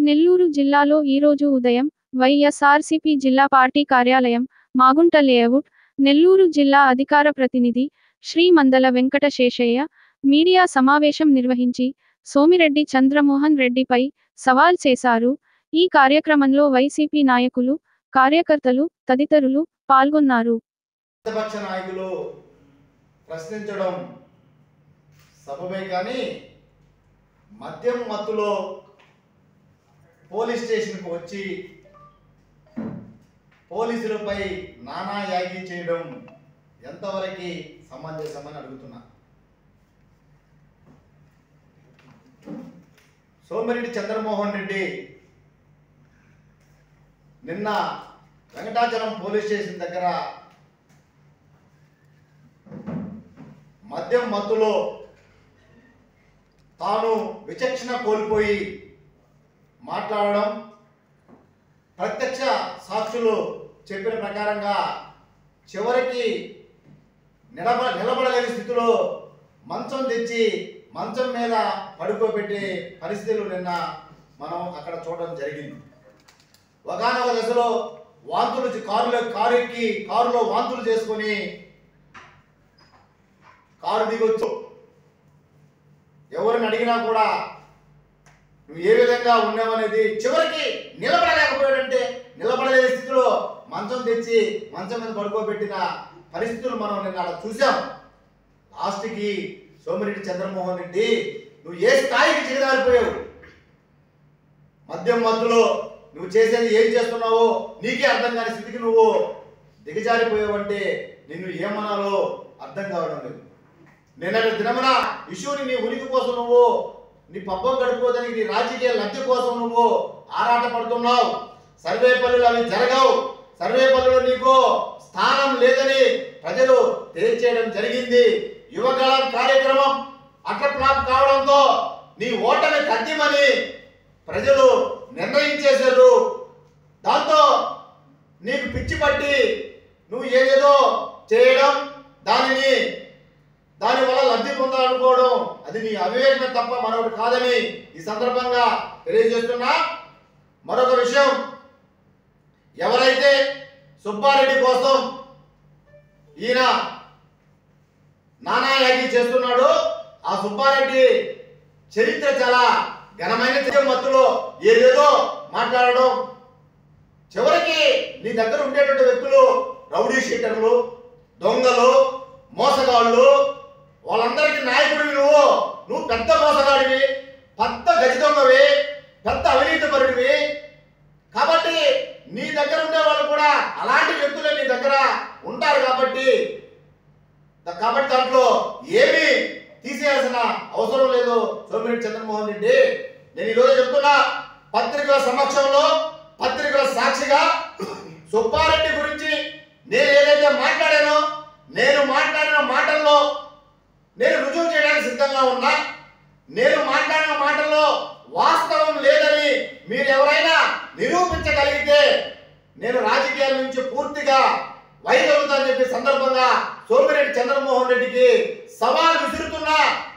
నెల్లూరు జిల్లాలో ఈరోజు ఉదయం వైఎస్ఆర్సీపీ జిల్లా పార్టీ కార్యాలయం మాగుంట లేఅవుట్ నెల్లూరు జిల్లా అధికార ప్రతినిధి శ్రీ మందల వెంకట శేషయ్య మీడియా సమావేశం నిర్వహించి సోమిరెడ్డి చంద్రమోహన్ రెడ్డిపై సవాల్ చేశారు ఈ కార్యక్రమంలో వైసీపీ నాయకులు కార్యకర్తలు తదితరులు పాల్గొన్నారు ప్రతిపక్ష నాయకులు ప్రశ్నించడం సబబే కానీ మద్యం మత్తులో పోలీస్ స్టేషన్కి వచ్చి పోలీసులపై నానా యాగి చేయడం ఎంతవరకు సమంజసమని అడుగుతున్నా సోమిరెడ్డి చంద్రమోహన్ రెడ్డి నిన్న వెంకటాచలం పోలీస్ స్టేషన్ దగ్గర మద్యం మత్తులో తాను విచక్షణ కోల్పోయి మాట్లాడడం ప్రత్యక్ష సాక్షులు చెప్పిన ప్రకారంగా చివరికి నిలబ నిలబడలేని స్థితిలో మంచం తెచ్చి మంచం మీద పడుకోబెట్టే పరిస్థితులు నిన్న మనం అక్కడ చూడడం జరిగింది ఒకనొక దశలో వాంతులు చే- కారులో కారు ఎక్కి కారులో వాంతులు చేసుకొని కారు దిగొచ్చు ఎవరిని అడిగినా కూడా నువ్వు ఏ విధంగా ఉన్నావనేది చివరికి నిలబడలేకపోయాడంటే నిలబడలేని స్థితిలో మంచం తెచ్చి మంచం మీద పడుకోబెట్టిన పరిస్థితులు మనం నిన్న అలా చూసాం లాస్ట్కి సోమిరెడ్డి చంద్రమోహన్ రెడ్డి నువ్వు ఏ స్థాయికి దిగజారిపోయావు మద్యం మత్తులో నువ్వు చేసేది ఏం చేస్తున్నావో నీకే అర్థం కాని స్థితికి నువ్వు దిగజారిపోయావంటే నిన్ను ఏమనాలో అర్థం కావడం లేదు నిన్నటి దినమున ఇష్యూని నీ ఉనికి కోసం నువ్వు నీ పబ్బం గడుపుకోదానికి నీ రాజకీయ లబ్ధి కోసం నువ్వు ఆరాట పడుతున్నావు సర్వే పనులు అవి జరగవు సర్వే పనులు నీకు స్థానం లేదని ప్రజలు తేల్చేయడం జరిగింది యువగళం కార్యక్రమం అట్ల ఫ్లాప్ కావడంతో నీ ఓటమి తగ్గిమని ప్రజలు నిర్ణయించేశారు దాంతో నీకు పిచ్చి పట్టి నువ్వు ఏదేదో చేయడం దానిని దానివల్ల లబ్ధి పొందాలనుకోవడం అది నీ అవివేకమే తప్ప మరొకటి కాదని ఈ సందర్భంగా తెలియజేస్తున్నా మరొక విషయం ఎవరైతే సుబ్బారెడ్డి కోసం ఈయన నానాయాగి చేస్తున్నాడో ఆ సుబ్బారెడ్డి చరిత్ర చాలా ఘనమైన చర్య మత్తులో ఏదేదో మాట్లాడడం చివరికి నీ దగ్గర ఉండేటువంటి వ్యక్తులు రౌడీ షీటర్లు దొంగలు మోసగాళ్ళు వాళ్ళందరికీ నాయకుడివి నువ్వు నువ్వు పెద్ద మోసగాడివి పెద్ద గజ దొంగవి పెద్ద అవినీతి పరుడివి కాబట్టి నీ దగ్గర ఉండే వాళ్ళు కూడా అలాంటి వ్యక్తులే నీ దగ్గర ఉంటారు కాబట్టి ద- కాబట్టి దాంట్లో ఏమీ తీసేయాల్సిన అవసరం లేదు సోమిరెడ్డి చంద్రమోహన్ రెడ్డి నేను ఈరోజు చెప్తున్నా పత్రికల సమక్షంలో పత్రికల సాక్షిగా సుబ్బారెడ్డి గురించి నేను ఏదైతే మాట్లాడానో నేను మాట్లాడిన మాటల్లో నేను రుజువు చేయడానికి సిద్ధంగా ఉన్నా నేను మాట్లాడిన మాటల్లో వాస్తవం లేదని మీరు ఎవరైనా నిరూపించగలిగితే నేను రాజకీయాల నుంచి పూర్తిగా వైదొలుగుతానని చెప్పి సందర్భంగా సోమిరెడ్డి చంద్రమోహన్ రెడ్డికి సవాల్ విసురుతున్నా